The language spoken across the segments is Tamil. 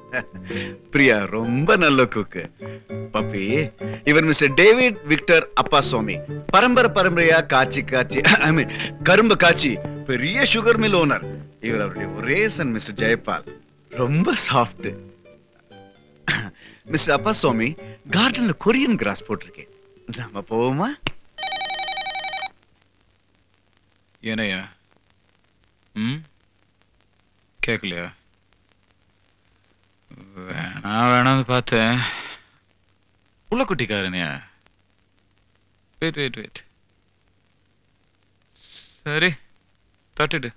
பிரியா ரொம்ப நல்ல குக்கு பப்பி இவர் mister David Victor Appaswamy பரம்பரை பரம்பரையா காய்ச்சி காய்ச்சி ஐ மீன் கரும்பு காய்ச்சி பெரிய சுகர் மில் ஓனர் இவர் அவருடைய ஒரே சன் மிஸ்டர் ஜெயபால் ரொம்ப சாஃப்ட் மிஸ்டர் அப்பா சுவாமி கார்டன்ல கொரியன் கிராஸ் போட்டிருக்கேன் நாம போவோமா ஏனையா ம் கேட்கலையா வேணா வேணாம்னு பார்த்தேன் உள்ள குட்டிக்காரனையா வெயிட் வெயிட் வெயிட் சரி தட்டுடு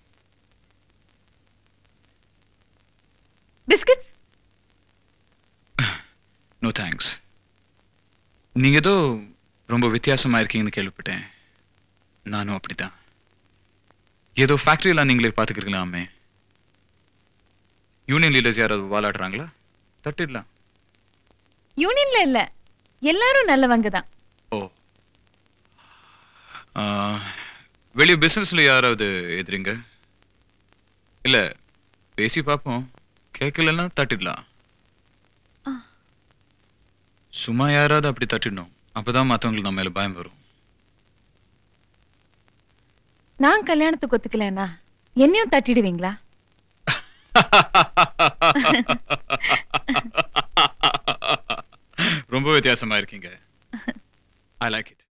பிஸ்கட் நோ தேங்க்ஸ் நீங்க ஏதோ ரொம்ப வித்தியாசமா இருக்கீங்கன்னு கேள்விப்பட்டேன் நானும் அப்படிதான் ஏதோ ஃபேக்டரியெல்லாம் நீங்களே பார்த்துக்கிறீங்களாமே யூனியன் லீடர்ஸ் யாராவது வாலாடுறாங்களா தட்டிடலாம் யூனியன்ல இல்ல எல்லாரும் நல்லவங்க தான் ஓ ஆ, வெளிய பிசினஸ்ல யாராவது எதிரிங்க இல்ல பேசி பார்ப்போம் கேட்கலன்னா தட்டிடலாம் ஆ. சும்மா யாராவது அப்படி தட்டிடணும் அப்பதான் மத்தவங்களுக்கு நம்ம மேல பயம் வரும் நான் கல்யாணத்துக்கு ஒத்துக்கலன்னா என்னையும் தட்டிடுவீங்களா ரொம்ப வித்தியாசமா இருக்கீங்க ஐ லைக் இட்